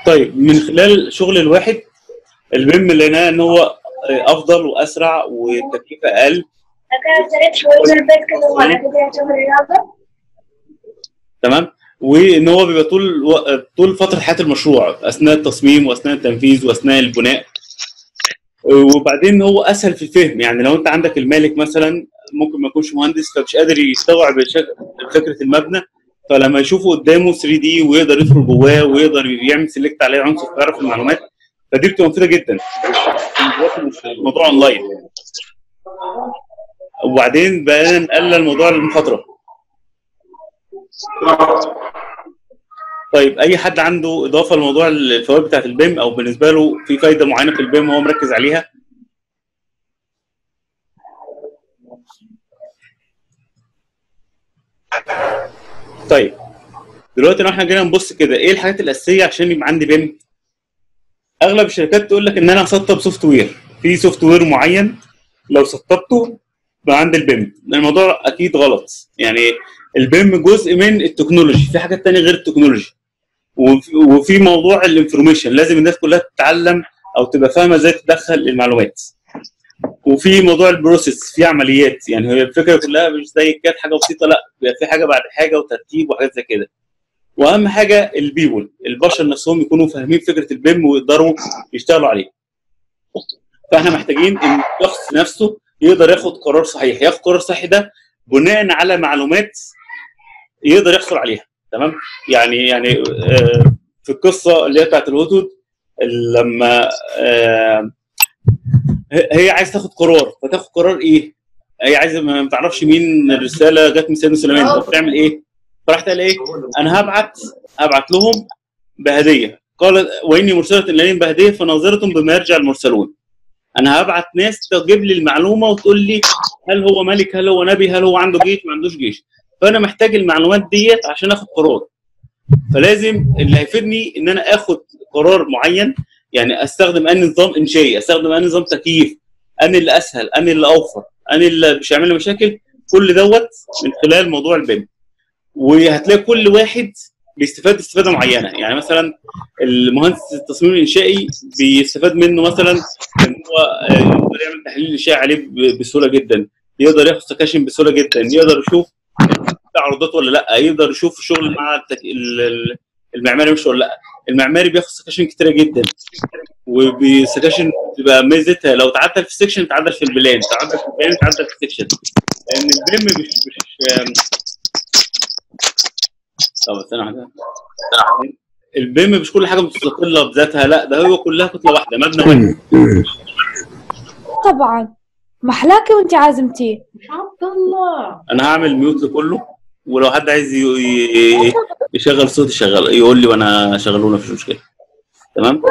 طيب من خلال شغل الواحد البيم لقيناه ان هو افضل واسرع والتكلفه اقل أنا اشتريت شوية البيت كذا وأنا بدي أشوف الرياضة تمام وان هو بيبقى طول و... طول فتره حياه المشروع اثناء التصميم واثناء التنفيذ واثناء البناء وبعدين هو اسهل في الفهم يعني لو انت عندك المالك مثلا ممكن ما يكونش مهندس فمش قادر يستوعب الشك- فكره المبنى فلما يشوفه قدامه 3 دي ويقدر يدخل جواه ويقدر يعمل سيلكت عليه عنصر فيعرف المعلومات فدي بتبقى مفيده جدا دلوقتي مش الموضوع اونلاين وبعدين بقينا نقلل موضوع المخاطره طيب اي حد عنده اضافه لموضوع الفوائد بتاعت البيم او بالنسبه له في فايده معينه في البيم هو مركز عليها طيب دلوقتي لو احنا جينا نبص كده ايه الحاجات الاساسيه عشان يبقى عندي بيم اغلب الشركات تقول لك ان انا هسطب سوفت وير في سوفت وير معين لو سطبته بقى عندي البيم الموضوع اكيد غلط يعني البيم جزء من التكنولوجي في حاجات تانية غير التكنولوجي وفي- وفي موضوع الانفورميشن لازم الناس كلها تتعلم او تبقى فاهمه ازاي تدخل المعلومات وفي موضوع البروسيس في عمليات يعني هي الفكره كلها مش زي كانت حاجه بسيطه لا بيبقى في حاجه بعد حاجه وترتيب وحاجات زي كده واهم حاجه البيبول البشر نفسهم يكونوا فاهمين فكره البيم ويقدروا يشتغلوا عليه فاحنا محتاجين ان الشخص نفسه يقدر ياخد قرار صحيح ياخد قرار صحيح ده بناء على معلومات يقدر يحصل عليها تمام يعني يعني آه، في القصه اللي هي بتاعت الهدهد لما آه، هي هي عايز تاخد قرار فتاخد قرار ايه؟ هي عايزه ما تعرفش مين الرساله جت من سيدنا سليمان طب تعمل ايه؟ فراحت قال ايه؟ انا هبعت هبعت لهم بهديه قال واني مرسله اليهم بهديه فناظره بما يرجع المرسلون انا هبعت ناس تجيب لي المعلومه وتقول لي هل هو ملك هل هو نبي هل هو عنده جيش ما عندوش جيش فانا محتاج المعلومات ديت عشان اخد قرار فلازم اللي هيفيدني ان انا اخد قرار معين يعني استخدم انهي نظام انشائي استخدم انهي نظام تكييف انهي اللي اسهل انهي اللي اوفر انهي اللي مش هيعمل لي مشاكل كل دوت من خلال موضوع البيم وهتلاقي كل واحد بيستفاد استفاده معينه يعني مثلا المهندس التصميم الانشائي بيستفاد منه مثلا ان هو آه، يقدر يعمل تحليل انشائي عليه ب- بسهوله جدا يقدر ياخد سكاشن بسهوله جدا يقدر يشوف تعرضات ولا لا يقدر يشوف الشغل مع التك... ال- ال- المعماري مش ولا لا المعماري بياخد سكاشن كتيره جدا وبسكاشن بتبقى ميزتها لو تعدل في سيكشن تعدل في البلان تعدل في البلان تعدل في السيكشن لان البيم مش مش آم، طب استنى واحده البيم مش كل حاجه مستقله بذاتها لا ده هو كلها كتله واحده مبنى واحد طبعا محلاكي وانت عازمتيه عبد الله انا هعمل ميوت لكله ولو حد عايز ي- ي- يشغل صوت يشغل يقول لي وانا شغلونا مفيش مشكله تمام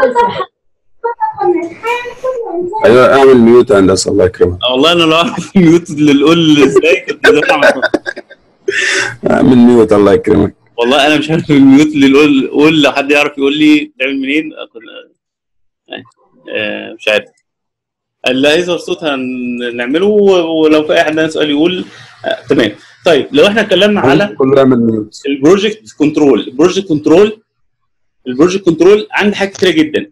ايوه اعمل ميوت يا هندسه الله يكرمك آه والله انا لو اعرف ميوت للقول ازاي كنت زمان عملتها. اعمل ميوت الله يكرمك والله انا مش عارف الميوت للقول قول لو حد يعرف يقول لي تعمل منين أكون... آه مش عارف اللي هيظهر صوت هنعمله ولو في اي حد عنده سؤال يقول آه تمام طيب لو احنا اتكلمنا على كله يعمل ميوت البروجكت كنترول البروجكت كنترول البروجكت كنترول عندي حاجات كتيره جدا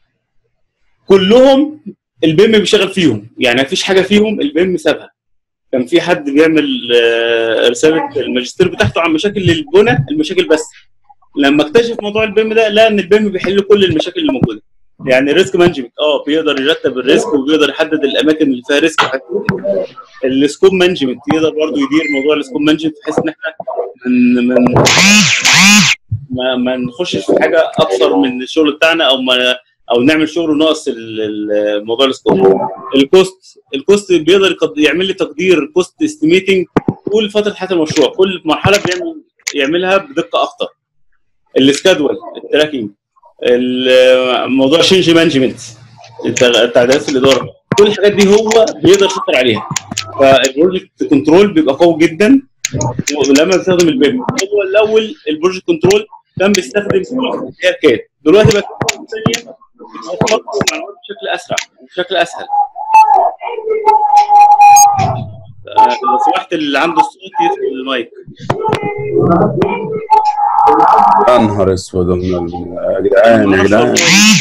كلهم البيم بيشتغل فيهم يعني مفيش حاجه فيهم البيم سابها كان في حد بيعمل آه، رساله الماجستير بتاعته عن مشاكل للبنى المشاكل بس لما اكتشف موضوع البيم ده لقى ان البيم بيحل كل المشاكل اللي موجوده يعني الريسك مانجمنت اه بيقدر يرتب الريسك وبيقدر يحدد الاماكن اللي فيها ريسك وحاجات كده. السكوب مانجمنت يقدر برضه يدير موضوع السكوب مانجمنت بحيث ان احنا من من ما, ما نخشش في حاجه اكثر من الشغل بتاعنا او ما او نعمل شغل ناقص ال- ال- موضوع السكوب الكوست الكوست بيقدر يقد- يعمل لي تقدير كوست استيميتنج طول فتره حياه المشروع كل مرحله بيعمل يعملها بدقه اكتر السكادول التراكنج ال- موضوع شينج مانجمنت التعديلات في الاداره كل الحاجات دي هو بيقدر يسيطر عليها فالبروجكت كنترول بيبقى قوي جدا لما بيستخدم البيم هو الاول البروجكت كنترول كان بيستخدم هي كاد دلوقتي بقى ثانيه بتوفر المعلومات بشكل اسرع بشكل اسهل آه، لو سمحت اللي عنده الصوت يدخل المايك يا نهار اسود يا جدعان يا جدعان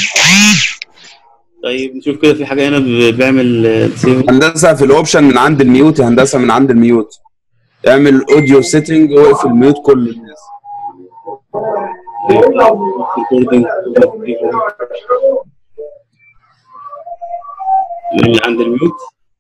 طيب نشوف كده في حاجه هنا ب- بيعمل آه، سيف هندسه في الاوبشن من عند الميوت يا هندسه من عند الميوت اعمل اوديو سيتنج واقفل الميوت كل الناس ريكوردنج اللي عند الميوت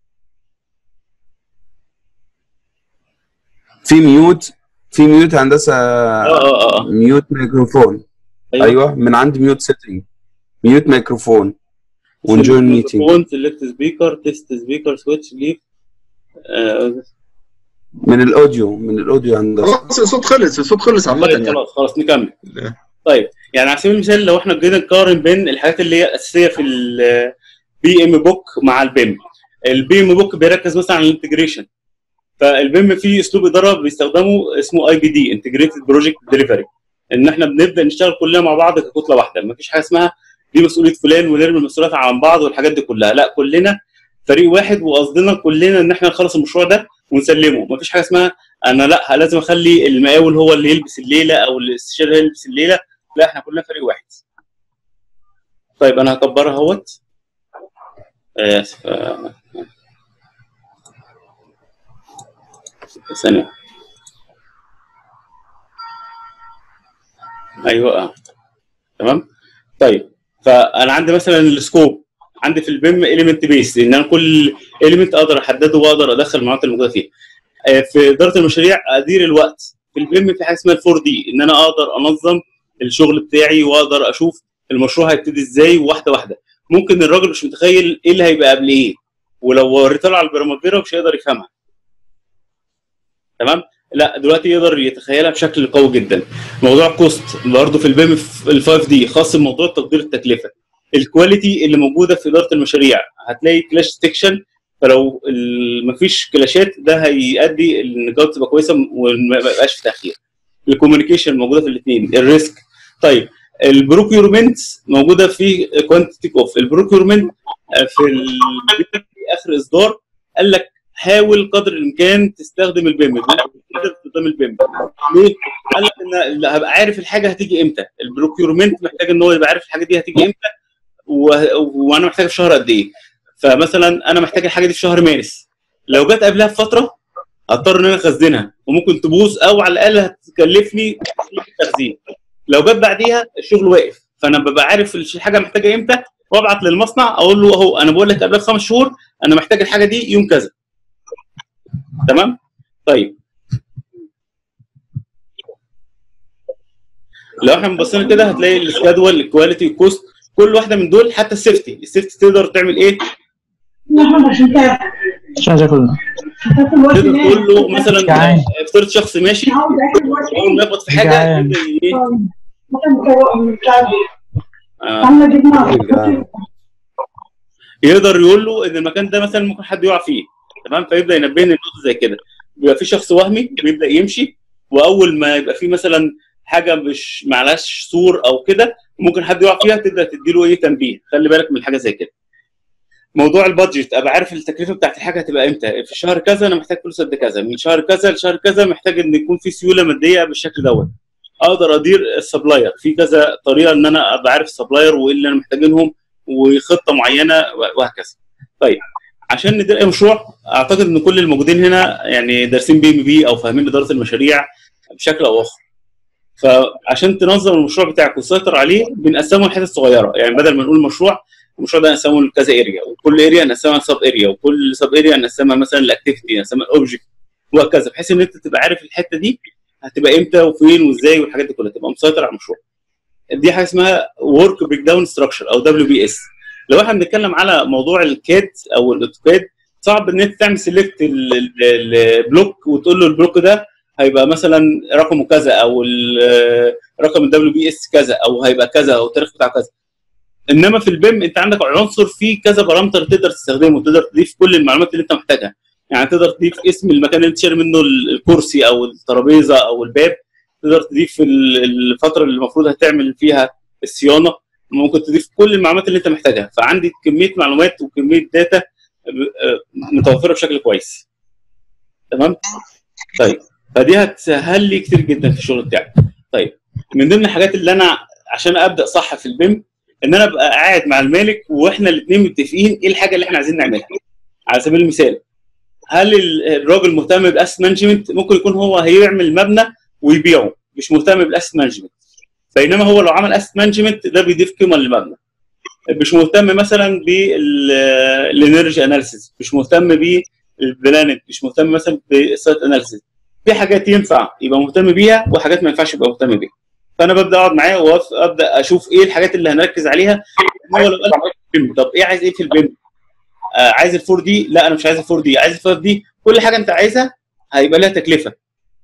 في ميوت في ميوت هندسه اه اه اه ميوت ميكروفون أيوة. ايوه من عند ميوت سيتنج ميوت ميكروفون ونجوين ميتنج فون سيلكت سبيكر تيست سبيكر سويتش ليف من الاوديو من الاوديو هندسه خلاص الصوت خلص الصوت خلص عامة طيب يعني خلاص خلاص نكمل طيب يعني على سبيل المثال لو احنا جينا نقارن بين الحاجات اللي هي الاساسيه في البي ام بوك مع البيم البي ام بوك بيركز مثلا على الانتجريشن فالبيم فيه اسلوب اداره بيستخدمه اسمه اي بي دي انتجريتد بروجكت ديليفري ان احنا بنبدا نشتغل كلنا مع بعض ككتله واحده مفيش حاجه اسمها دي مسؤوليه فلان ونرمي المسؤوليات عن بعض والحاجات دي كلها لا كلنا فريق واحد وقصدنا كلنا ان احنا نخلص المشروع ده ونسلمه مفيش حاجه اسمها انا لا لازم اخلي المقاول هو اللي يلبس الليله او الاستشاري هو اللي يلبس الليله لا احنا كلنا فريق واحد طيب انا هكبرها اهوت اسف آه. ثانية ايوه اه تمام طيب فانا عندي مثلا السكوب عندي في البيم اليمنت بيس ان انا كل اليمنت اقدر احدده واقدر ادخل المعلومات الموجوده فيه آه، في اداره المشاريع ادير الوقت في البيم في حاجه اسمها الفور دي ان انا اقدر انظم الشغل بتاعي واقدر اشوف المشروع هيبتدي ازاي واحده واحده ممكن الراجل مش متخيل ايه اللي هيبقى قبل ايه ولو وريت له على البرامبيرا مش هيقدر يفهمها تمام لا دلوقتي يقدر يتخيلها بشكل قوي جدا موضوع كوست برضه في البيم ال 5 دي خاص بموضوع تقدير التكلفه الكواليتي اللي موجوده في اداره المشاريع هتلاقي كلاش ديتكشن فلو ال- مفيش كلاشات ده هيؤدي ان الجوده تبقى كويسه وما يبقاش في تاخير الكوميونيكيشن موجوده في الاثنين الريسك طيب البروكيورمنت موجوده في كوانتيتي اوف البروكيورمنت في ال- في اخر اصدار قال لك حاول قدر الامكان تستخدم البيم تقدر تستخدم البيم ليه؟ قال لك ان لا، هبقى عارف الحاجه هتيجي امتى البروكيورمنت محتاج ان هو يبقى عارف الحاجه دي هتيجي امتى و... وانا محتاج في شهر قد ايه فمثلا انا محتاج الحاجه دي في شهر مارس لو جت قبلها بفتره هضطر ان انا اخزنها وممكن تبوظ او على الاقل هتكلفني تخزين لو جت بعديها الشغل واقف فانا ببقى عارف الحاجه محتاجه امتى وابعت للمصنع اقول له اهو انا بقول لك قبلها بخمس شهور انا محتاج الحاجه دي يوم كذا تمام طيب لو احنا بصينا كده هتلاقي السكادول الكواليتي الكوست كل واحده من دول حتى السيفتي السيفتي تقدر تعمل ايه عشان اكل تقدر تقول له مثلا جعان. افترض شخص ماشي اول ما يخبط في حاجه جعان. يبدأ ايه آه، جدعان. يقدر يقول له ان المكان ده مثلا ممكن حد يقع فيه تمام فيبدا ينبهني النقطه زي كده بيبقى في شخص وهمي بيبدا يمشي واول ما يبقى في مثلا حاجه مش معلهاش سور او كده ممكن حد يقع فيها تبدا تديله ايه تنبيه خلي بالك من حاجه زي كده موضوع البادجت ابقى عارف التكلفه بتاعت الحاجه هتبقى امتى في شهر كذا انا محتاج فلوس قد كذا من شهر كذا لشهر كذا محتاج ان يكون في سيوله ماديه بالشكل دوت اقدر ادير السبلاير في كذا طريقه ان انا ابقى عارف السبلاير وايه اللي انا محتاجينهم وخطه معينه وهكذا طيب عشان ندير اي مشروع اعتقد ان كل الموجودين هنا يعني دارسين بي ام بي او فاهمين اداره المشاريع بشكل او اخر فعشان تنظم المشروع بتاعك وتسيطر عليه بنقسمه لحتت صغيره يعني بدل ما نقول مشروع المشروع ده نقسمه لكذا اريا وكل اريا نقسمها لسب اريا وكل سب اريا نقسمها مثلا لاكتيفيتي نقسمها الاوبجكت وهكذا بحيث ان انت تبقى عارف الحته دي هتبقى امتى وفين وازاي والحاجات دي كلها تبقى مسيطر على المشروع دي حاجه اسمها ورك بريك داون ستراكشر او دبليو بي اس لو احنا بنتكلم على موضوع الكاد او الاوتوكاد صعب ان انت تعمل سيلكت البلوك وتقول له البلوك ده هيبقى مثلا رقمه كذا او ال- رقم الدبليو بي اس كذا او هيبقى كذا او التاريخ بتاعه كذا انما في البيم انت عندك عنصر فيه كذا بارامتر تقدر تستخدمه تقدر تضيف كل المعلومات اللي انت محتاجها يعني تقدر تضيف اسم المكان اللي انت شاري منه ال- الكرسي او الترابيزه او الباب تقدر تضيف ال- الفتره اللي المفروض هتعمل فيها الصيانه ممكن تضيف كل المعلومات اللي انت محتاجها فعندي كميه معلومات وكميه داتا ب- آه، متوفره بشكل كويس تمام طيب فدي هتسهل لي كتير جدا في الشغل بتاعي طيب من ضمن الحاجات اللي انا عشان ابدا صح في البيم ان انا ابقى قاعد مع المالك واحنا الاثنين متفقين ايه الحاجه اللي احنا عايزين نعملها على سبيل المثال هل ال- الراجل مهتم بالاسيت مانجمنت ممكن يكون هو هيعمل مبنى ويبيعه مش مهتم بالاسيت مانجمنت بينما هو لو عمل اسيت مانجمنت ده بيضيف قيمه للمبنى مش مهتم مثلا بالانرجي اناليسيس مش مهتم بالبلانت مش مهتم مثلا بالسايت اناليسيس في حاجات ينفع يبقى مهتم بيها وحاجات ما ينفعش يبقى مهتم بيها فانا ببدا اقعد معاه وابدا اشوف ايه الحاجات اللي هنركز عليها إن هو لو قال بيم طب ايه عايز ايه في البيم آه عايز الفور دي لا انا مش عايز الفور دي عايز الفايف دي كل حاجه انت عايزها هيبقى لها تكلفه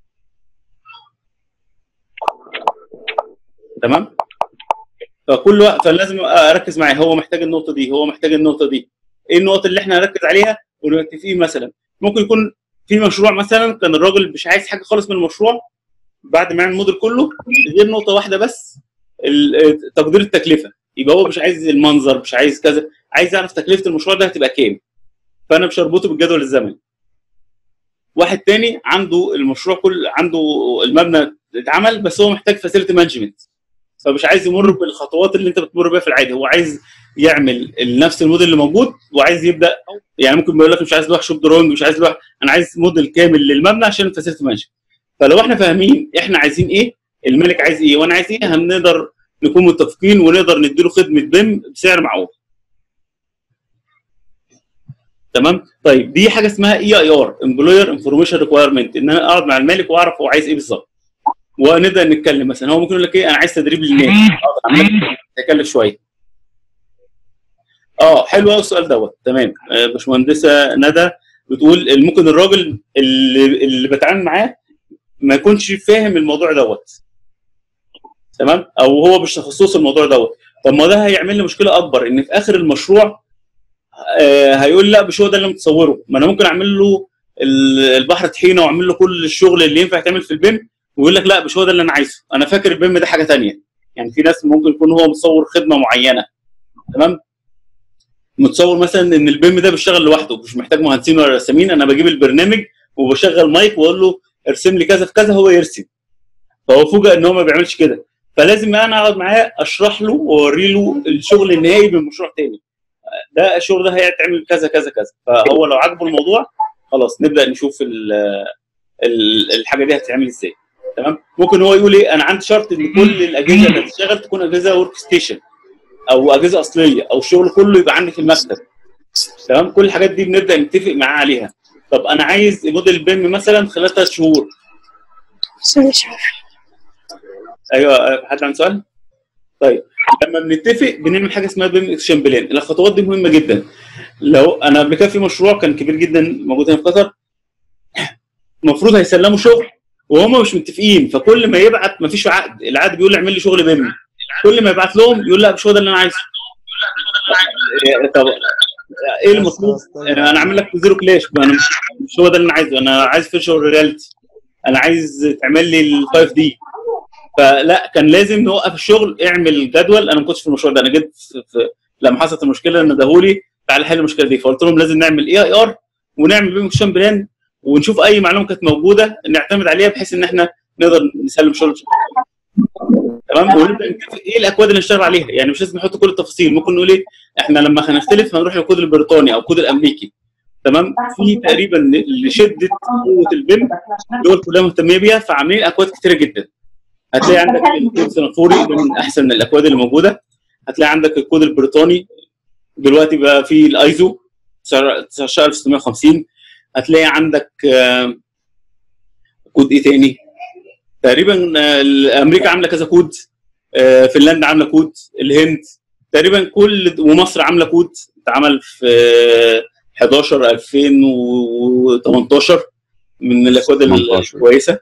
تمام فكل وقت فلازم اركز معاه هو محتاج النقطه دي هو محتاج النقطه دي ايه النقط اللي احنا هنركز عليها ونبقى متفقين مثلا ممكن يكون في مشروع مثلا كان الراجل مش عايز حاجه خالص من المشروع بعد ما يعمل الموديل كله غير نقطه واحده بس ال- تقدير التكلفه يبقى هو مش عايز المنظر مش عايز كذا عايز يعرف تكلفه المشروع ده هتبقى كام فانا مش هربطه بالجدول الزمني واحد تاني عنده المشروع كل عنده المبنى اتعمل بس هو محتاج فاسيلتي مانجمنت فمش عايز يمر بالخطوات اللي انت بتمر بيها في العادي هو عايز يعمل نفس الموديل اللي موجود وعايز يبدا يعني ممكن بيقول لك مش عايز لوح شوب دروينج مش عايز لوح انا عايز موديل كامل للمبنى عشان الفاسيلتي مانجمنت فلو احنا فاهمين احنا عايزين ايه الملك عايز ايه وانا عايز ايه هنقدر نكون متفقين ونقدر نديله خدمه بيم بسعر معقول تمام طيب دي حاجه اسمها اي اي ار امبلوير انفورميشن ريكويرمنت ان انا اقعد مع المالك واعرف هو عايز ايه بالظبط ونبدا نتكلم مثلا هو ممكن يقول لك ايه انا عايز تدريب للناس اقدر اعمل لك هيكلف شويه اه حلو قوي السؤال دوت تمام آه، باشمهندسه ندى بتقول ممكن الراجل اللي اللي بتعامل معاه ما يكونش فاهم الموضوع دوت تمام او هو مش تخصصه الموضوع دوت طب ما ده هيعمل لي مشكله اكبر ان في اخر المشروع آه هيقول لا مش هو ده اللي متصوره ما انا ممكن اعمل له ال- البحر طحينه واعمل له كل الشغل اللي ينفع يتعمل في البيم ويقول لك لا مش هو ده اللي انا عايزه انا فاكر البيم ده حاجه تانية يعني في ناس ممكن يكون هو متصور خدمه معينه تمام متصور مثلا ان البيم ده بيشتغل لوحده مش محتاج مهندسين ولا رسامين انا بجيب البرنامج وبشغل مايك واقول له ارسم لي كذا في كذا هو يرسم فهو فوجئ ان هو ما بيعملش كده فلازم انا اقعد معاه اشرح له واوري له الشغل النهائي من مشروع تاني ده الشغل ده هيتعمل كذا كذا كذا فهو لو عجبه الموضوع خلاص نبدا نشوف ال ال الحاجه دي هتتعمل ازاي تمام ممكن هو يقول ايه انا عندي شرط ان كل الاجهزه اللي هتشتغل تكون اجهزه ورك ستيشن او اجهزه اصليه او الشغل كله يبقى عندي في المكتب تمام كل الحاجات دي بنبدا نتفق معاه عليها طب انا عايز موديل بيم مثلا خلال ثلاث شهور ايوه حد عنده سؤال؟ طيب لما بنتفق بنعمل حاجه اسمها بيم اكشن بلان الخطوات دي مهمه جدا لو انا قبل كده في مشروع كان كبير جدا موجود هنا في قطر المفروض هيسلموا شغل وهم مش متفقين فكل ما يبعت ما فيش عقد العقد بيقول لي اعمل لي شغل بيم كل ما يبعت لهم يقول لا مش هو ده اللي انا عايزه إيه، طب ايه المطلوب انا اعمل لك زيرو كلاش ما انا مش- مش هو ده اللي انا عايزه انا عايز فيرشوال رياليتي انا عايز تعمل لي ال 5 دي فلا كان لازم نوقف الشغل اعمل جدول انا ما كنتش في المشروع ده انا جيت في, في لما حصلت المشكله ان دهولي تعالى حل المشكله دي فقلت لهم لازم نعمل اي اي ار ونعمل بيم اكشن بلان ونشوف اي معلومه كانت موجوده نعتمد عليها بحيث ان احنا نقدر نسلم شغل تمام ونبدا نتفق ايه الاكواد اللي نشتغل عليها يعني مش لازم نحط كل التفاصيل ممكن نقول ايه احنا لما هنختلف هنروح للكود البريطاني او الكود الامريكي تمام في تقريبا لشده قوه البيم دول كلها مهتميه بيها فعاملين اكواد كتيره جدا هتلاقي عندك الكود السنغافوري ده من احسن الاكواد اللي موجوده هتلاقي عندك الكود البريطاني دلوقتي بقى في الايزو 19650 هتلاقي عندك آه، كود ايه تاني تقريبا آه، امريكا عامله كذا كود آه، فنلندا عامله كود الهند تقريبا كل ومصر عامله كود اتعمل في آه، 11 2018 من الاكواد 18. الكويسه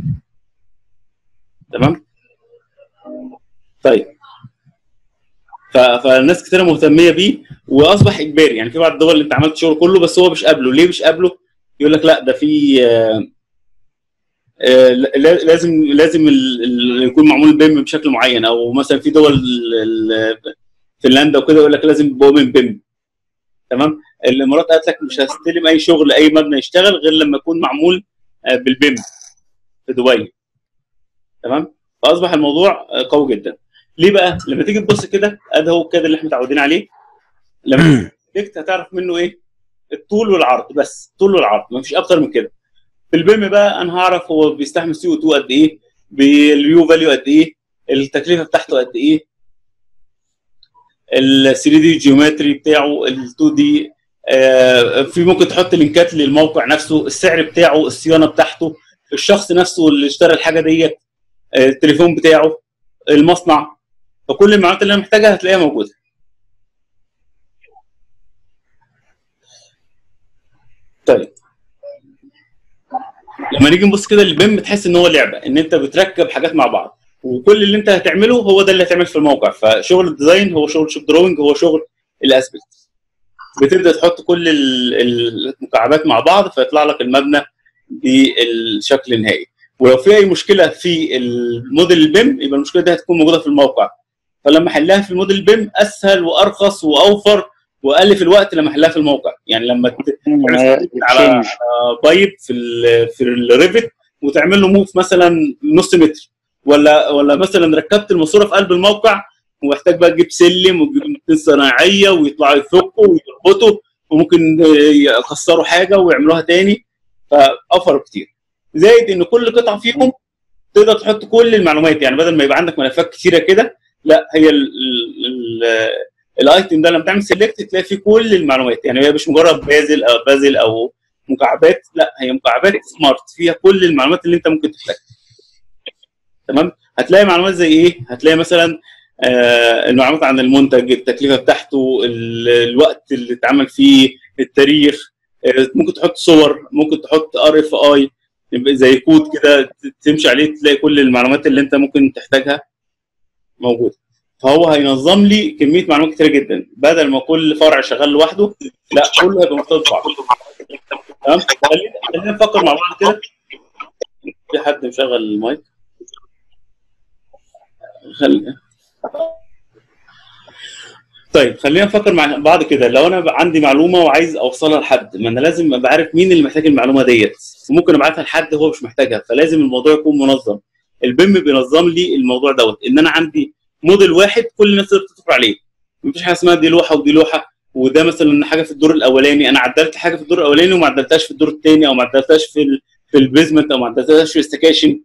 تمام طيب ف- فالناس كتير مهتميه بيه واصبح اجباري يعني في بعض الدول اللي انت عملت شغل كله بس هو مش قابله ليه مش قابله يقول لك لا ده في آه، آه، لا- لازم لازم ال- ال- يكون معمول بيم بشكل معين او مثلا في دول ال- ال- فنلندا وكده يقول لك لازم يبقى بيم بيم تمام الامارات قالت لك مش هستلم اي شغل اي مبنى يشتغل غير لما يكون معمول آه، بالبيم في دبي تمام فاصبح الموضوع آه، قوي جدا ليه بقى لما تيجي تبص كده ادي هو كده اللي احنا متعودين عليه لما تكت هتعرف منه ايه الطول والعرض بس الطول والعرض مفيش اكتر من كده في البيم بقى انا هعرف هو بيستحمل سي او 2 قد ايه باليو فاليو قد ايه التكلفه بتاعته قد ايه ال 3 دي جيومتري بتاعه ال 2 دي في ممكن تحط لينكات للموقع نفسه السعر بتاعه الصيانه بتاعته الشخص نفسه اللي اشترى الحاجه ديت آه، التليفون بتاعه المصنع فكل المعلومات اللي انا محتاجها هتلاقيها موجوده طيب لما نيجي نبص كده للبيم تحس ان هو لعبه ان انت بتركب حاجات مع بعض وكل اللي انت هتعمله هو ده اللي هتعمل في الموقع فشغل الديزاين هو شغل شوب دروينج هو شغل الاسبكت بتبدا تحط كل ال- ال- المكعبات مع بعض فيطلع لك المبنى بالشكل النهائي ولو في اي مشكله في الموديل البيم يبقى المشكله دي هتكون موجوده في الموقع فلما احلها في الموديل البيم اسهل وارخص واوفر واقل في الوقت لما احلها في الموقع يعني لما ت- تعمل على على بايب في ال في الريفت وتعمل له موف مثلا نص متر ولا ولا مثلا ركبت الماسوره في قلب الموقع ومحتاج بقى تجيب سلم وتجيب متين صناعيه ويطلعوا يفكوا ويربطوا وممكن يكسروا حاجه ويعملوها تاني فاوفر كتير زائد ان كل قطعه فيهم تقدر تحط كل المعلومات يعني بدل ما يبقى عندك ملفات كتيره كده لا هي ال- ال- ال- الايتم ده لما تعمل سيلكت تلاقي فيه كل المعلومات يعني هي مش مجرد بازل او بازل او مكعبات لا هي مكعبات سمارت فيها كل المعلومات اللي انت ممكن تحتاجها تمام هتلاقي معلومات زي ايه هتلاقي مثلا آه المعلومات عن المنتج التكلفه بتاعته ال- الوقت اللي اتعمل فيه التاريخ آه ممكن تحط صور ممكن تحط ار اف اي زي كود كده ت- تمشي عليه تلاقي كل المعلومات اللي انت ممكن تحتاجها موجوده فهو هينظم لي كميه معلومات كتيره جدا بدل ما كل فرع شغال لوحده لا كله هيبقى مرتبط ببعض تمام خلينا خلينا نفكر مع بعض كده في حد مشغل المايك خل... طيب خلينا نفكر مع بعض كده لو انا بقى عندي معلومه وعايز اوصلها لحد ما انا لازم ابقى عارف مين اللي محتاج المعلومه ديت وممكن ابعتها لحد هو مش محتاجها فلازم الموضوع يكون منظم البيم بينظم لي الموضوع دوت ان انا عندي موديل واحد كل الناس تقدر تدخل عليه مفيش حاجه اسمها دي لوحه ودي لوحه وده مثلا حاجه في الدور الاولاني انا عدلت حاجه في الدور الاولاني وما عدلتهاش في الدور الثاني او ما عدلتهاش في ال... في البيزمنت او ما عدلتهاش في السكاشن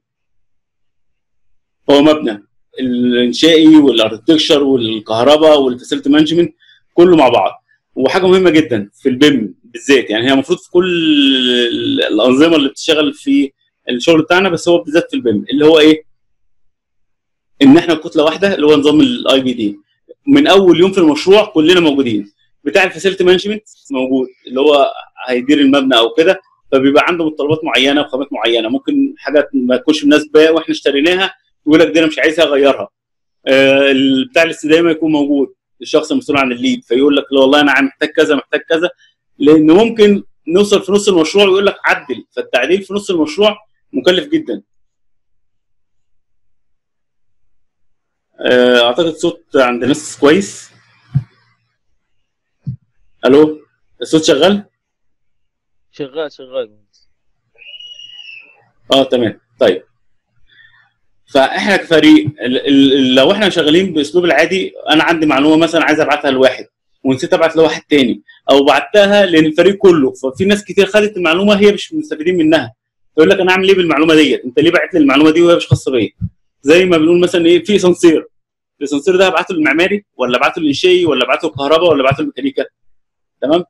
هو مبنى الانشائي والاركتكشر والكهرباء والفاسيلتي مانجمنت كله مع بعض وحاجه مهمه جدا في البيم بالذات يعني هي المفروض في كل الانظمه اللي بتشتغل في الشغل بتاعنا بس هو بالذات في البيم اللي هو ايه؟ ان احنا كتله واحده اللي هو نظام الاي بي دي من اول يوم في المشروع كلنا موجودين بتاع الفاسيلتي مانجمنت موجود اللي هو هيدير المبنى او كده فبيبقى عنده متطلبات معينه وخامات معينه ممكن حاجات ما تكونش مناسبه واحنا اشتريناها يقول لك دي انا مش عايزها اغيرها آه، ال- بتاع الاستدامه يكون موجود الشخص المسؤول عن الليد فيقول لك لا والله انا محتاج كذا محتاج كذا لان ممكن نوصل في نص المشروع ويقول لك عدل فالتعديل في نص المشروع مكلف جدا آه، اعتقد الصوت عند الناس كويس الو الصوت شغال شغال شغال اه تمام طيب فاحنا كفريق ال- ال- لو احنا شغالين باسلوب العادي انا عندي معلومه مثلا عايز ابعتها لواحد ونسيت ابعت لواحد تاني او بعتها للفريق كله ففي ناس كتير خدت المعلومه هي مش مستفيدين منها تقول لك انا اعمل ايه بالمعلومه ديت انت ليه بعت لي المعلومه دي وهي مش خاصه بيا زي ما بنقول مثلا ايه في اسانسير الاسانسير ده هبعته للمعماري ولا ابعته للانشائي ولا ابعته للكهرباء ولا ابعته للميكانيكا تمام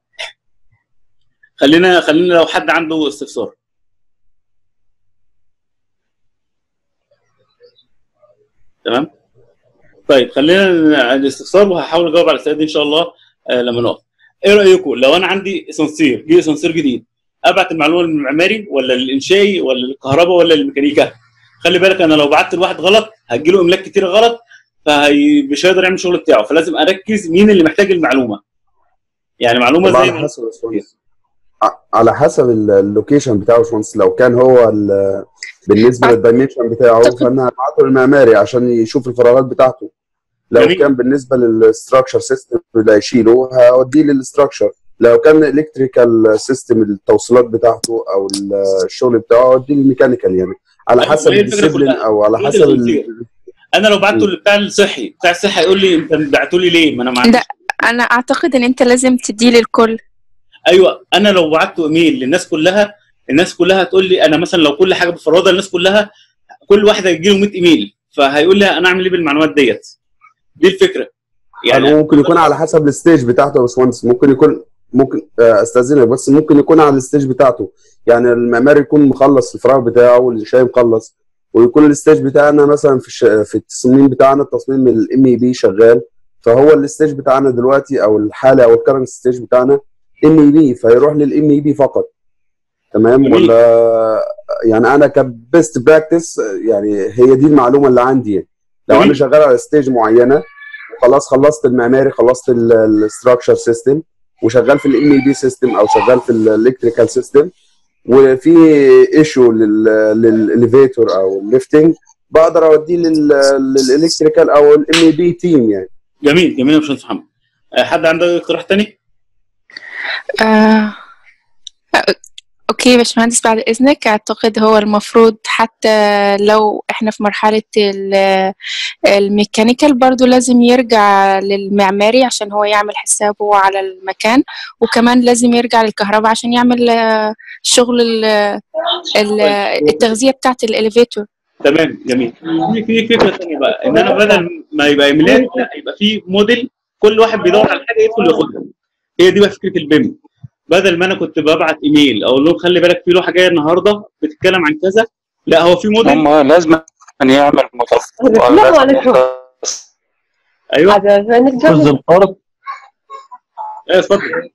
خلينا خلينا لو حد عنده استفسار تمام طيب خلينا الاستفسار وهحاول اجاوب على الاسئله دي ان شاء الله آه لما نقف ايه رايكم لو انا عندي اسانسير جه اسانسير جديد ابعت المعلومه للمعماري ولا للانشائي ولا للكهرباء ولا للميكانيكا خلي بالك انا لو بعت لواحد غلط هتجي له املاك كتير غلط فمش هيقدر يعمل الشغل بتاعه فلازم اركز مين اللي محتاج المعلومه يعني معلومه طبعا زي على حسب الباشمهندس. ع- على حسب ال- اللوكيشن بتاعه يا باشمهندس لو كان هو ال- بالنسبه للدايمنشن بتاعه فانا هبعته للمعماري عشان يشوف الفراغات بتاعته لو جميل. كان بالنسبه للستراكشر سيستم اللي هيشيله هوديه للستراكشر لو كان الكتريكال سيستم التوصيلات بتاعته او الشغل بتاعه اوديه الميكانيكال يعني على أيوة، حسب هي الفكرة الديسيبلين كلها. او على هي حسب ال- التوصيل. انا لو بعته بتاع الصحي بتاع الصحي يقول لي انت بعته لي ليه ما انا ما لا انا اعتقد ان انت لازم تديه للكل ايوه انا لو بعته ايميل للناس كلها الناس كلها هتقول لي انا مثلا لو كل حاجه بفرضها للناس كلها كل واحد هيجي له 100 ايميل فهيقول لي انا اعمل ايه بالمعلومات ديت دي الفكره يعني يعني ممكن يكون على حسب الستيج بتاعته يا باشمهندس ممكن يكون ممكن آه، استاذنك بس ممكن يكون على الستيج بتاعته يعني المعماري يكون مخلص الفراغ بتاعه والانشائي مخلص ويكون الستيج بتاعنا مثلا في الش... في التصميم بتاعنا التصميم الام اي بي شغال فهو الستيج بتاعنا دلوقتي او الحاله او الكرنت ستيج بتاعنا ام اي بي فيروح للام اي بي فقط تمام جميل. ولا يعني انا كبست براكتس يعني هي دي المعلومه اللي عندي يعني لو انا جميل. شغال على ستيج معينه خلاص خلصت المعماري خلصت الاستراكشر سيستم وشغال في الام اي بي سيستم او شغال في الالكتريكال سيستم وفي ايشو للاليفيتور او الليفتنج بقدر اوديه للالكتريكال او الام اي بي تيم يعني جميل جميل يا باشمهندس محمد آه، حد عنده اقتراح تاني؟ آه... آه، اوكي باشمهندس بعد اذنك اعتقد هو المفروض حتى لو احنا في مرحلة ال- الميكانيكال برضو لازم يرجع للمعماري عشان هو يعمل حسابه على المكان وكمان لازم يرجع للكهرباء عشان يعمل آه، شغل ال- ال- التغذية بتاعت الاليفيتور تمام جميل في في فكره ثانيه بقى ان انا بدل ما يبقى ايميلات لا يبقى في موديل كل واحد بيدور على حاجه يدخل ياخدها هي دي بقى فكره البيم بدل ما انا كنت ببعت ايميل اقول لهم خلي بالك في لوحه جايه النهارده بتتكلم عن كذا لا هو في موديل هم لازم أن يعمل متخصص السلام عليكم. ايوه هذا انك جزء جاوب القرض ايوه اتفضل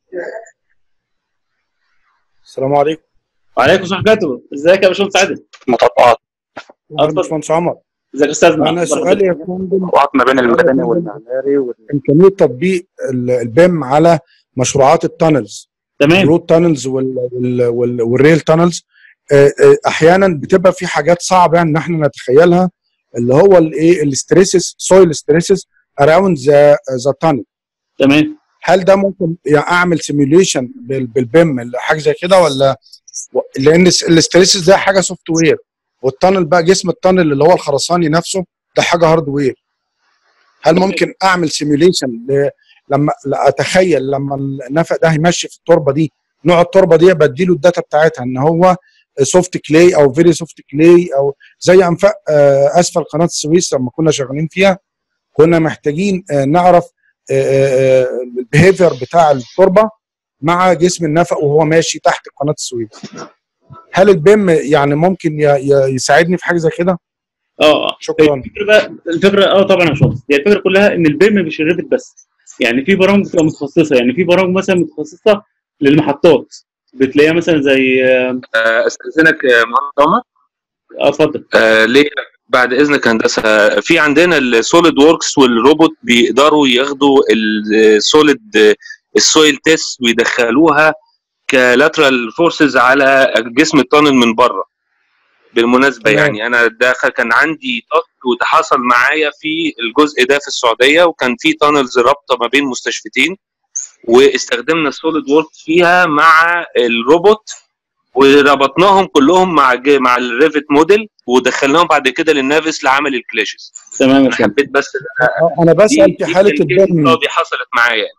السلام عليكم وعليكم السلام ورحمه الله ازيك يا باشمهندس عادل مطبقات اتفضل. باشمهندس عمر ازيك يا استاذنا انا سؤالي يا فندم مطبقات ما بين المدني والمعماري وال- امكانيه تطبيق ال- البيم على مشروعات التانلز تمام الرود تانلز وال- وال- وال- والريل تانلز آه، آه، احيانا بتبقى في حاجات صعبه ان احنا نتخيلها اللي هو الايه الستريسز سويل ستريسز اراوند ذا ذا تانل تمام هل ده ممكن يعني اعمل سيميوليشن بالبيم حاجه زي كده ولا و- لان الاستريسز ده حاجه سوفت وير والتانل بقى جسم التانل اللي هو الخرساني نفسه ده حاجه هارد وير هل ممكن اعمل سيميوليشن لما لا اتخيل لما النفق ده هيمشي في التربه دي نوع التربه دي بديله الداتا بتاعتها ان هو سوفت كلاي او فيري سوفت كلاي او زي انفاق آه، اسفل قناه السويس لما كنا شغالين فيها كنا محتاجين آه، نعرف البيهيفير بتاع التربه مع جسم النفق وهو ماشي تحت قناه السويس هل البيم يعني ممكن ي- ي- يساعدني في حاجه زي كده اه اه شكرا الفكره بقى الفكره اه طبعا يا باشمهندس هي الفكره كلها ان البيم مش الريفت بس يعني في برامج بتبقى متخصصه يعني في برامج مثلا متخصصه للمحطات بتلاقيها مثلا زي اه آه، استاذنك آه، مهندس عمر آه، اتفضل آه، ليه بعد اذنك هندسه في عندنا السوليد ووركس والروبوت بيقدروا ياخدوا السوليد السويل تيست ويدخلوها كلاترال فورسز على جسم التانل من بره بالمناسبه تمام. يعني انا داخل كان عندي تاسك وده حصل معايا في الجزء ده في السعوديه وكان في تانلز رابطه ما بين مستشفيتين واستخدمنا السوليد ووركس فيها مع الروبوت وربطناهم كلهم مع ج- مع الريفت موديل ودخلناهم بعد كده للنافس لعمل الكلاشز تمام يا انا باشمهندس حبيت بس آه، انا بسال دي- في دي حاله كان البيم دي حصلت معايا يعني.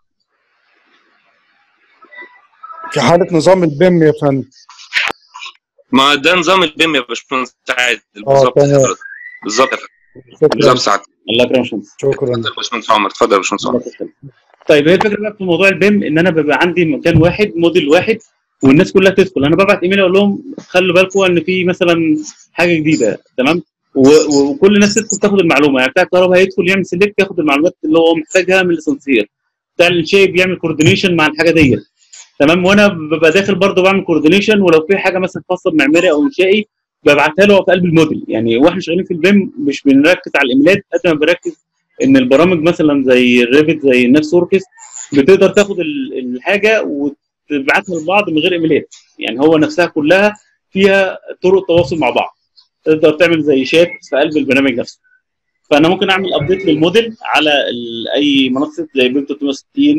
في حاله نظام البيم يا فندم ما ده نظام البيم يا باشمهندس سعد بالظبط تمام. حضرتك. بالظبط يا فندم. شكرا بالظبط سعد الله يكرمك يا باشمهندس شكرا اتفضل يا باشمهندس عمر اتفضل يا باشمهندس عمر الله يكرمك. طيب هي الفكره بقى في موضوع البيم ان انا بيبقى عندي مكان واحد موديل واحد والناس كلها تدخل انا ببعت ايميل اقول لهم خلوا بالكم ان في مثلا حاجه جديده تمام و- و- وكل الناس تدخل تاخد المعلومه يعني بتاع الكهرباء هيدخل يعمل سيلكت ياخد المعلومات اللي هو محتاجها من الاسانسير بتاع الانشاء بيعمل كوردينيشن مع الحاجه ديت تمام وانا ببقى داخل برضه بعمل كوردينيشن ولو في حاجه مثلا خاصه بمعماري او انشائي ببعتها له في قلب الموديل يعني واحنا شغالين في البيم مش بنركز على الايميلات قد ما بنركز ان البرامج مثلا زي الريفت زي النفس اوركس بتقدر تاخد ال- الحاجه وتبعتها لبعض من غير ايميلات يعني هو نفسها كلها فيها طرق تواصل مع بعض تقدر تعمل زي شات في قلب البرنامج نفسه فانا ممكن اعمل ابديت للموديل على ال- اي منصه زي بيم 360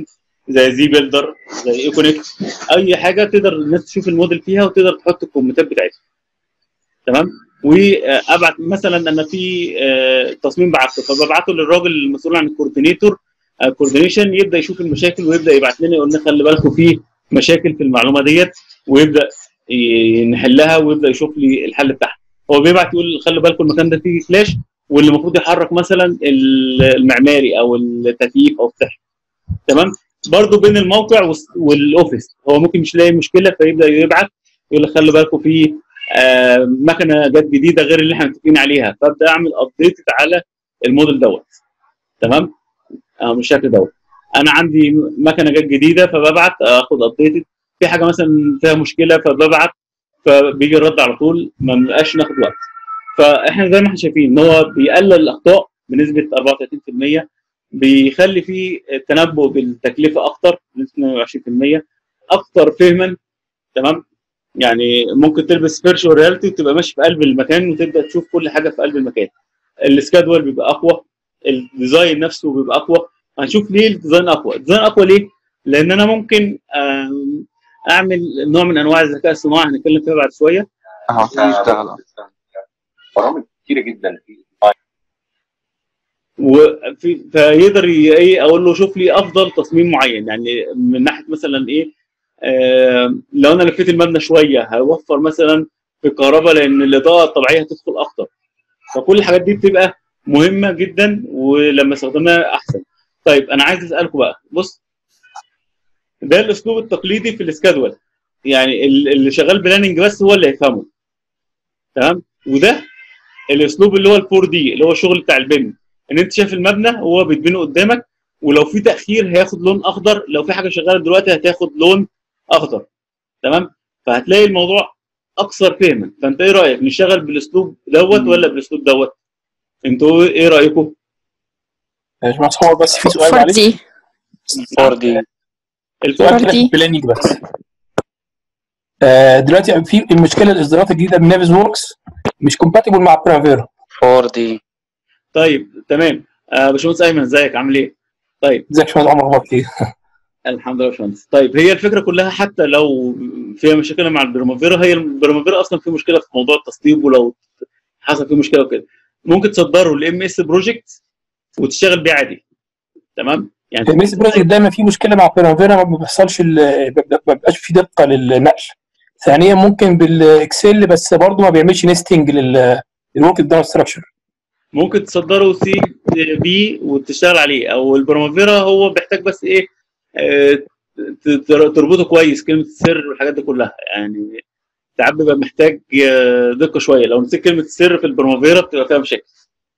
زي زي بيلدر زي ايكونيك اي حاجه تقدر الناس تشوف الموديل فيها وتقدر تحط الكومنتات بتاعتها تمام وابعت مثلا انا في آه، تصميم بعته فببعته للراجل المسؤول عن الكوردينيتور كوردينيشن يبدا يشوف المشاكل ويبدا يبعت لنا يقول لنا خلي بالكم في مشاكل في المعلومه ديت ويبدا ي- نحلها ويبدا يشوف لي الحل بتاعها هو بيبعت يقول خلي بالكم المكان ده فيه كلاش واللي المفروض يحرك مثلا ال- المعماري او التكييف او بتاع تمام برضو بين الموقع والس- والاوفيس هو ممكن مش لاقي مشكله فيبدا يبعت يقول لك خلي بالكم في آه، مكنه جت جديده غير اللي احنا متفقين عليها فابدا اعمل ابديت على الموديل دوت تمام آه بالشكل دوت انا عندي مكنه جت جديده فببعت اخد ابديت في حاجه مثلا فيها مشكله فببعت فبيجي الرد على طول ما بنبقاش ناخد وقت فاحنا زي ما احنا شايفين ان هو بيقلل الاخطاء بنسبه 34% بيخلي فيه تنبؤ بالتكلفه اكتر بنسبه 22% اكتر فهما تمام يعني ممكن تلبس فيرشوال رياليتي وتبقى ماشي في قلب المكان وتبدا تشوف كل حاجه في قلب المكان السكادول بيبقى اقوى الديزاين نفسه بيبقى اقوى هنشوف ليه الديزاين اقوى الديزاين اقوى ليه لان انا ممكن آم، اعمل نوع من انواع الذكاء الصناعي هنتكلم فيها بعد شويه اهو اشتغل برامج كتيره جدا في وفي فيقدر ي- ايه اقول له شوف لي افضل تصميم معين يعني من ناحيه مثلا ايه آه لو انا لفيت المبنى شويه هيوفر مثلا في الكهرباء لان الاضاءه الطبيعيه هتدخل اكتر فكل الحاجات دي بتبقى مهمه جدا ولما استخدمناها احسن طيب انا عايز اسالكم بقى بص ده الاسلوب التقليدي في السكادول يعني ال- اللي شغال بلاننج بس هو اللي هيفهمه تمام وده الاسلوب اللي هو الفور دي اللي هو الشغل بتاع البيم ان انت شايف المبنى هو بيتبني قدامك ولو في تاخير هياخد لون اخضر لو في حاجه شغاله دلوقتي هتاخد لون اخضر تمام فهتلاقي الموضوع اكثر فهما فانت ايه رايك نشتغل بالاسلوب دوت ولا بالاسلوب دوت انتوا ايه رايكم يا جماعه هو بس في سؤال معلش فردي 4 دي سؤال كده في فردي. البلاننج بس آه دلوقتي في المشكله الاصدارات الجديده من نافيز ووركس مش كومباتبل مع برافيرا 4 دي طيب تمام آه باشمهندس ايمن ازيك عامل ايه طيب ازيك يا باشمهندس عمر اخبارك ايه؟ الحمد لله يا باشمهندس طيب هي الفكره كلها حتى لو فيها مشاكل مع البرمافيرا هي البرمافيرا اصلا في مشكله في موضوع التسطيب ولو حصل فيه مشكله وكده ممكن تصدره لام اس بروجكت وتشتغل بيه عادي تمام يعني الميس بروجكت دايما في مشكله مع برافيرا ما بيحصلش ال- ما بيبقاش في دقه للنقل ثانيا ممكن بالاكسل بس برضه ما بيعملش نستنج للورك داون ستراكشر ممكن تصدره سي بي وتشتغل عليه او البرمافيرا هو بيحتاج بس ايه آه، ت- ت- تربطه كويس كلمه السر والحاجات دي كلها يعني ساعات بيبقى محتاج آه، دقه شويه لو نسيت كلمه السر في البرمافيرا بتبقى فيها مشاكل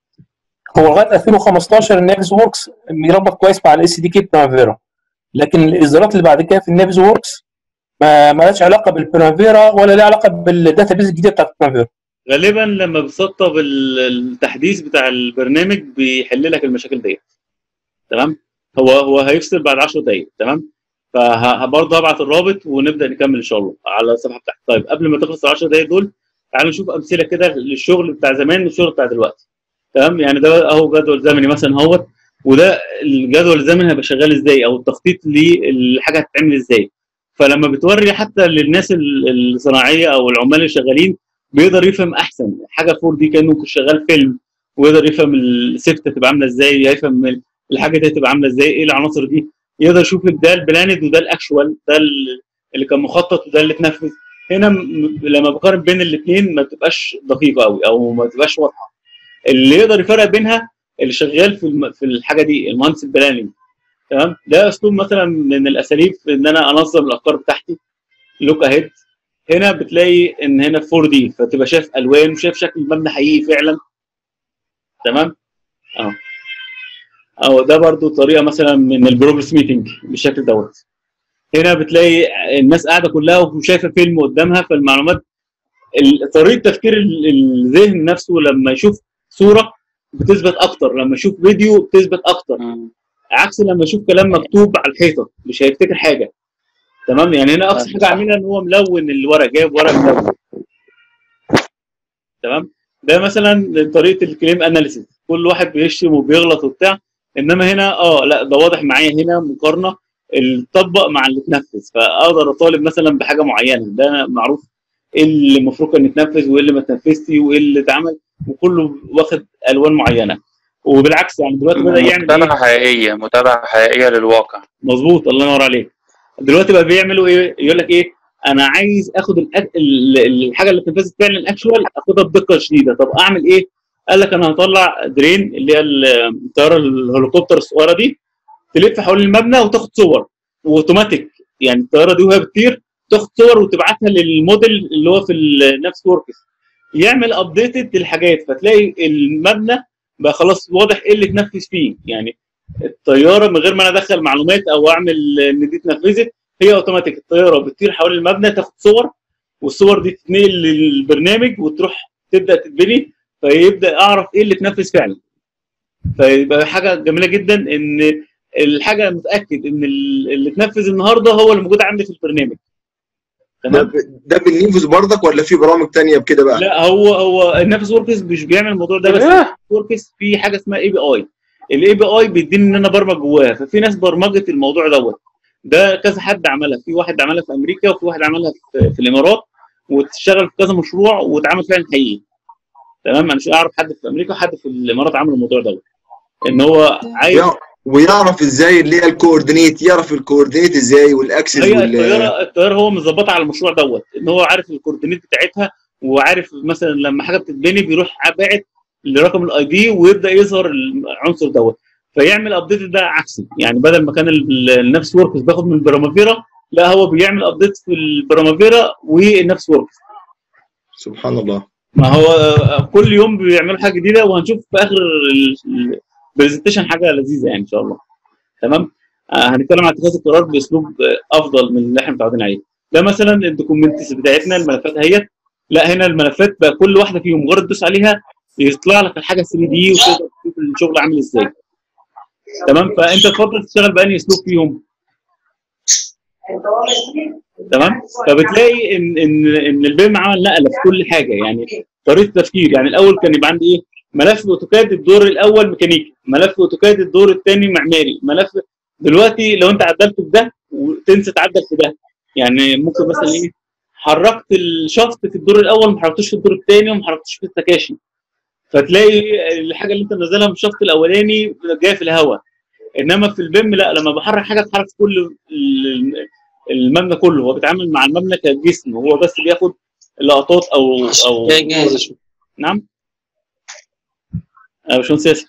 هو لغايه 2015 النافيز ووركس بيربط كويس مع الاس دي كي برافيرا لكن الاصدارات اللي بعد كده في النافيز ووركس ما ما لهاش علاقه بالبرافيرا ولا لها علاقه بالداتا بيز الجديده بتاعت برافيرا غالبا لما بتسطب ال- التحديث بتاع البرنامج بيحل لك المشاكل ديت تمام هو هو هيفصل بعد 10 دقايق تمام فبرضه هبعت الرابط ونبدا نكمل ان شاء الله على الصفحه بتاعتي طيب قبل ما تخلص ال 10 دقايق دول تعالوا نشوف امثله كده للشغل بتاع زمان والشغل بتاع دلوقتي تمام يعني ده اهو جدول زمني مثلا اهوت وده الجدول الزمني هيبقى شغال ازاي او التخطيط للحاجه هتتعمل ازاي فلما بتوري حتى للناس ال- الصناعيه او العمال اللي شغالين بيقدر يفهم احسن حاجه 4 دي كانه كنت شغال فيلم ويقدر يفهم السيفت هتبقى عامله ازاي يفهم ال- الحاجه دي هتبقى عامله ازاي ايه العناصر دي يقدر يشوف ده البلاند وده الاكشوال ده ال- اللي كان مخطط وده اللي اتنفذ هنا م- لما بقارن بين الاثنين ما بتبقاش دقيقه قوي او ما بتبقاش واضحه اللي يقدر يفرق بينها اللي شغال في الم- في الحاجه دي المهندس البلاننج تمام ده اسلوب مثلا من الاساليب في ان انا انظم الافكار بتاعتي لوك اهيد هنا بتلاقي ان هنا 4 دي فتبقى شايف الوان وشايف شكل المبنى حقيقي فعلا تمام اهو اهو ده برضو طريقه مثلا من البروجرس ميتنج بالشكل دوت هنا بتلاقي الناس قاعده كلها وشايفه فيلم قدامها فالمعلومات ال- طريقه تفكير ال- الذهن نفسه لما يشوف صوره بتثبت اكتر لما يشوف فيديو بتثبت اكتر عكس لما يشوف كلام مكتوب على الحيطه مش هيفتكر حاجه تمام يعني هنا اقصى حاجه عاملها ان هو ملون الورق جايب ورق ملون تمام ده مثلا طريقه الكليم اناليسيس كل واحد بيشتم وبيغلط وبتاع انما هنا اه لا ده واضح معايا هنا مقارنه اللي مع اللي اتنفذ فاقدر اطالب مثلا بحاجه معينه ده معروف ايه اللي المفروض كان يتنفذ وايه اللي ما اتنفذش وايه اللي اتعمل وكله واخد الوان معينه وبالعكس يعني دلوقتي بدا يعمل متابعة حقيقية متابعة حقيقية للواقع مظبوط الله ينور عليك دلوقتي بقى بيعملوا ايه يقول لك ايه انا عايز اخد الأك... ال- ال- الحاجه اللي اتنفذت فعلا اكشوال اخدها بدقه شديده طب اعمل ايه قال لك انا هطلع درين اللي هي الطياره الهليكوبتر الصغيره دي تلف حوالين المبنى وتاخد صور واوتوماتيك يعني الطياره دي وهي بتطير تاخد صور وتبعتها للموديل اللي هو في النفس وركس يعمل ابديتد للحاجات فتلاقي المبنى بقى خلاص واضح ايه اللي اتنفذ فيه يعني الطياره من غير ما انا ادخل معلومات او اعمل ان دي اتنفذت هي اوتوماتيك الطياره بتطير حوالين المبنى تاخد صور والصور دي تتنقل للبرنامج وتروح تبدا تتبني فيبدا اعرف ايه اللي اتنفذ فعلا فيبقى حاجه جميله جدا ان الحاجه متاكد ان ال- اللي اتنفذ النهارده هو اللي موجود عندي في البرنامج ده, تمام ب- ده بالنيفوس برضك ولا في برامج تانية بكده بقى؟ لا هو هو النفس وركس مش بيعمل الموضوع ده بس وركس في حاجه اسمها اي بي اي الاي بي اي بيديني ان انا برمج جواها ففي ناس برمجت الموضوع دوت ده كذا حد عملها في واحد عملها في امريكا وفي واحد عملها في, في الامارات وتشتغل في كذا مشروع واتعمل فعلا حقيقي تمام انا مش اعرف حد في امريكا وحد في الامارات عمل الموضوع دوت ان هو عايز ويع- ويعرف ازاي اللي هي الكوردينيت يعرف الكوردينيت ازاي والاكسس هي وال الطياره الطياره هو مظبطها على المشروع دوت ان هو عارف الكوردينيت بتاعتها وعارف مثلا لما حاجه بتتبني بيروح باعت لرقم الاي دي ويبدا يظهر العنصر دوت فيعمل ابديت ده عكسي يعني بدل ما كان ال- النفس وركس بياخد من البرامافيرا لا هو بيعمل ابديت في البرامافيرا والنفس وركس سبحان الله ما هو آه، كل يوم بيعملوا حاجه جديده وهنشوف في اخر البرزنتيشن حاجه لذيذه يعني ان شاء الله تمام آه، هنتكلم عن اتخاذ القرار باسلوب آه، افضل من اللي احنا متعودين عليه ده مثلا الدوكيومنتس بتاعتنا الملفات اهيت لا هنا الملفات بقى كل واحده فيهم مجرد تدوس عليها يطلع لك الحاجه 3 دي وتقدر تشوف الشغل عامل ازاي تمام فانت تفضل تشتغل بأنهي اسلوب فيهم تمام فبتلاقي ان ان ان البيم عمل نقله في كل حاجه يعني طريقه التفكير يعني الاول كان يبقى عندي ايه ملف اوتوكاد الدور الاول ميكانيكي ملف اوتوكاد الدور الثاني معماري ملف دلوقتي لو انت عدلت في ده وتنسى تعدل في ده يعني ممكن مثلا ايه حركت الشفط في الدور الاول ما حركتوش في الدور الثاني وما حركتوش في السكاشن فتلاقي الحاجه اللي انت منزلها من الشفط الاولاني جايه في الهواء انما في البيم لا لما بحرك حاجه بتحرك في كل ال- المبنى كله هو بيتعامل مع المبنى كجسم هو بس بياخد لقطات او او جاهز نعم آه، باشمهندس ياسر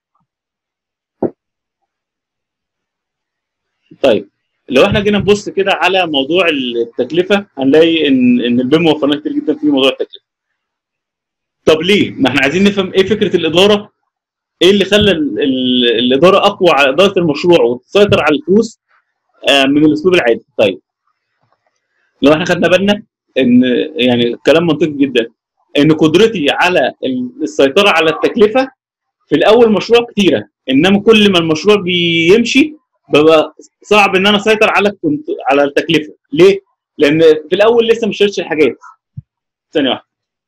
طيب لو احنا جينا نبص كده على موضوع التكلفه هنلاقي ان ان البيم وفرنا كتير جدا في موضوع التكلفه. طب ليه؟ ما احنا عايزين نفهم ايه فكره الاداره؟ ايه اللي خلى ال- ال- الاداره اقوى على اداره المشروع وتسيطر على الفلوس آه، من الاسلوب العادي؟ طيب لو احنا خدنا بالنا ان يعني كلام منطقي جدا ان قدرتي على السيطره على التكلفه في الاول مشروع كتيره انما كل ما المشروع بيمشي ببقى صعب ان انا اسيطر على الكنت... على التكلفه ليه؟ لان في الاول لسه مش شريتش الحاجات ثانيه واحده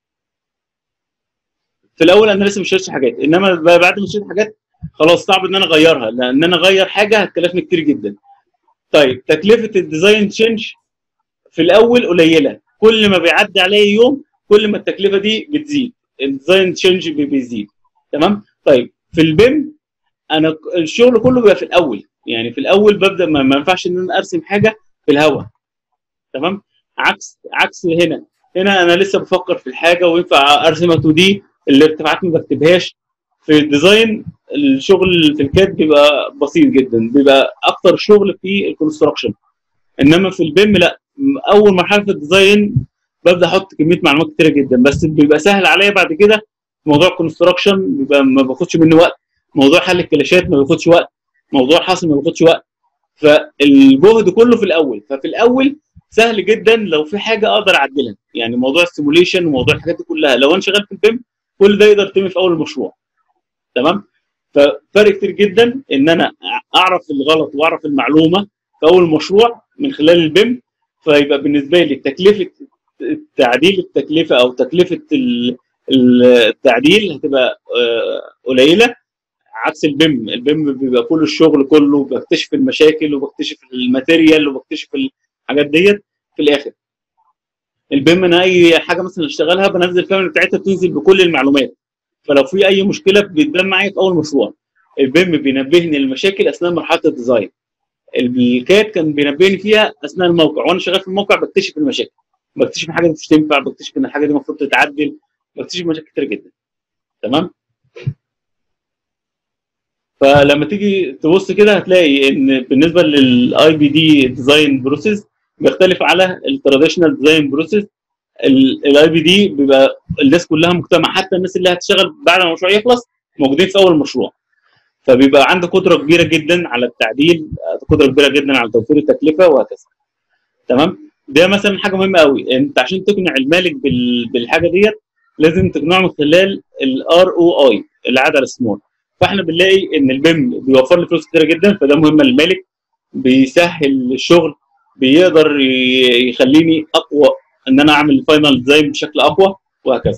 في الاول انا لسه مش شريتش حاجات انما ب- بعد ما شريت حاجات خلاص صعب ان انا اغيرها لان انا اغير حاجه هتكلفني كتير جدا طيب تكلفه الديزاين تشينج في الاول قليله كل ما بيعدي عليا يوم كل ما التكلفه دي بتزيد الديزاين تشينج بي- بيزيد تمام طيب في البيم انا ك- الشغل كله بيبقى في الاول يعني في الاول ببدا ما, ما ينفعش ان انا ارسم حاجه في الهواء تمام عكس عكس هنا هنا انا لسه بفكر في الحاجه وينفع ارسمها 2 دي الارتفاعات ما بكتبهاش في الديزاين الشغل في الكاد بيبقى بسيط جدا بيبقى اكتر شغل في الكونستراكشن انما في البيم لا م- اول مرحله في الديزاين ببدا احط كميه معلومات كتيره جدا بس بيبقى سهل عليا بعد كده موضوع الكونستراكشن بيبقى ما باخدش منه وقت موضوع حل الكلاشات ما بياخدش وقت موضوع حصر ما بياخدش وقت فالجهد كله في الاول ففي الاول سهل جدا لو في حاجه اقدر اعدلها يعني موضوع السيموليشن وموضوع الحاجات دي كلها لو انا شغال في البيم كل ده يقدر يتم في اول المشروع تمام ففرق كتير جدا ان انا اعرف الغلط واعرف المعلومه في اول مشروع من خلال البيم فيبقى بالنسبه لي تكلفه تعديل التكلفه او تكلفه ال- ال- التعديل هتبقى آه، قليله عكس البيم البيم بيبقى كل الشغل كله بكتشف المشاكل وبكتشف الماتيريال وبكتشف الحاجات ديت في الاخر البيم انا اي حاجه مثلا اشتغلها بنزل الكاميرا بتاعتها بتنزل بكل المعلومات فلو في اي مشكله بتبان معايا في اول مشروع البيم بينبهني للمشاكل اثناء مرحله الديزاين الكاد كان بينبهني فيها اثناء الموقع وانا شغال في الموقع بكتشف المشاكل بكتشف ان حاجه دي مش تنفع بكتشف ان الحاجه دي المفروض تتعدل بكتشف مشاكل كتير جدا تمام فلما تيجي تبص كده هتلاقي ان بالنسبه للاي بي دي ديزاين بروسيس بيختلف على التراديشنال ديزاين بروسيس الاي بي دي بيبقى الناس كلها مجتمع حتى الناس اللي هتشتغل بعد ما المشروع يخلص موجودين في اول المشروع فبيبقى عنده قدره كبيره جدا على التعديل قدره كبيره جدا على توفير التكلفه وهكذا تمام ده مثلا حاجه مهمه قوي انت عشان تقنع المالك بال... بالحاجه ديت لازم تقنعه من خلال الار او اي العاده الاستثمار فاحنا بنلاقي ان البيم بيوفر لي فلوس كتيره جدا فده مهم للمالك بيسهل الشغل بيقدر ي- يخليني اقوى ان انا اعمل الفاينل ديزاين بشكل اقوى وهكذا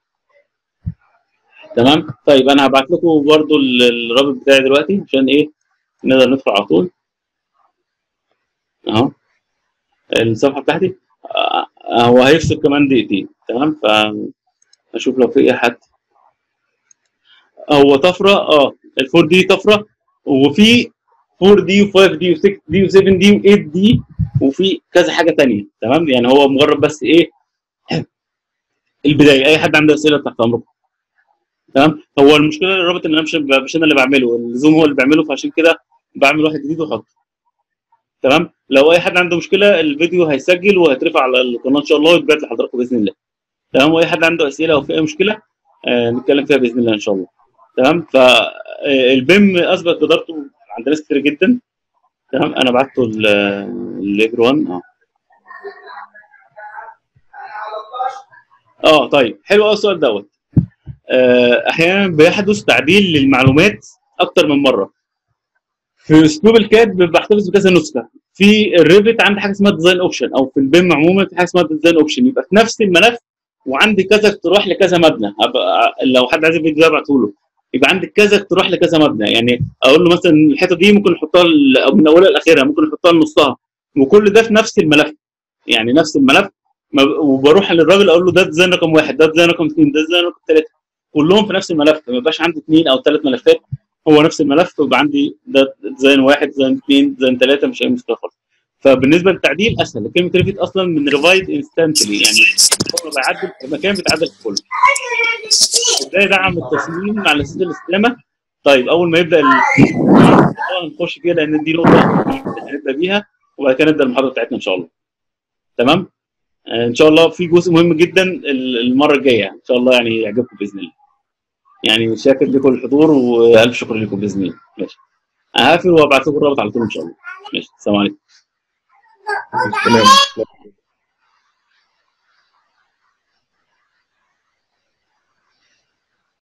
تمام طيب انا هبعت لكم برضو ال- الرابط بتاعي دلوقتي عشان ايه نقدر ندخل على طول اهو الصفحه بتاعتي آه، آه، هو هيفصل كمان دقيقتين تمام فاشوف لو في اي حد هو طفره اه ال 4 دي طفره وفي 4 دي و5 دي و6 دي و7 دي و8 دي وفي كذا حاجه تانية تمام يعني هو مجرد بس ايه البدايه اي حد عنده اسئله تحت امركم تمام هو المشكله الرابط ان انا مش مش انا اللي بعمله الزوم هو اللي بيعمله فعشان كده بعمل واحد جديد واحطه تمام لو اي حد عنده مشكله الفيديو هيسجل وهيترفع على القناه ان شاء الله ويتبعت لحضراتكم باذن الله تمام واي حد عنده اسئله او في اي مشكله آه نتكلم فيها باذن الله ان شاء الله تمام فالبيم اثبت جدارته عند ناس كتير جدا تمام انا بعته لايفري 1 اه اه طيب حلو قوي السؤال دوت آه، احيانا بيحدث تعديل للمعلومات اكتر من مره في اسلوب الكاد بحتفظ بكذا نسخه في الريفت عندي حاجه اسمها ديزاين اوبشن او في البيم عموما في حاجه اسمها ديزاين اوبشن يبقى في نفس الملف وعندي كذا اقتراح لكذا مبنى أبقى لو حد عايز الفيديو ده ابعته له يبقى عندك كذا اقتراح لكذا مبنى يعني اقول له مثلا الحته دي ممكن نحطها ل- أو من اولها لاخرها ممكن نحطها لنصها وكل ده في نفس الملف يعني نفس الملف ما ب- وبروح للراجل اقول له ده ديزاين رقم واحد ده ديزاين رقم اثنين ده ديزاين رقم ثلاثه كلهم في نفس الملف ما يبقاش عندي اثنين او ثلاث ملفات هو نفس الملف ويبقى عندي ده ديزاين واحد ديزاين اثنين ديزاين ثلاثه مش اي مشكله خالص فبالنسبه للتعديل اسهل كلمه ريفيت اصلا من ريفايد انستنتلي يعني هو بيعدل في مكان بيتعدل في كله ازاي دعم التصميم على اساس الاستدامه طيب اول ما يبدا ال- طبعاً نخش فيها لان دي نقطه هنبدا بيها وبعد كده نبدا المحاضره بتاعتنا ان شاء الله تمام آه، ان شاء الله في جزء مهم جدا ال- المره الجايه ان شاء الله يعني يعجبكم باذن الله يعني شاكر لكم الحضور والف شكر لكم باذن الله ماشي هقفل وابعت لكم الرابط على طول ان شاء الله ماشي السلام عليكم تمام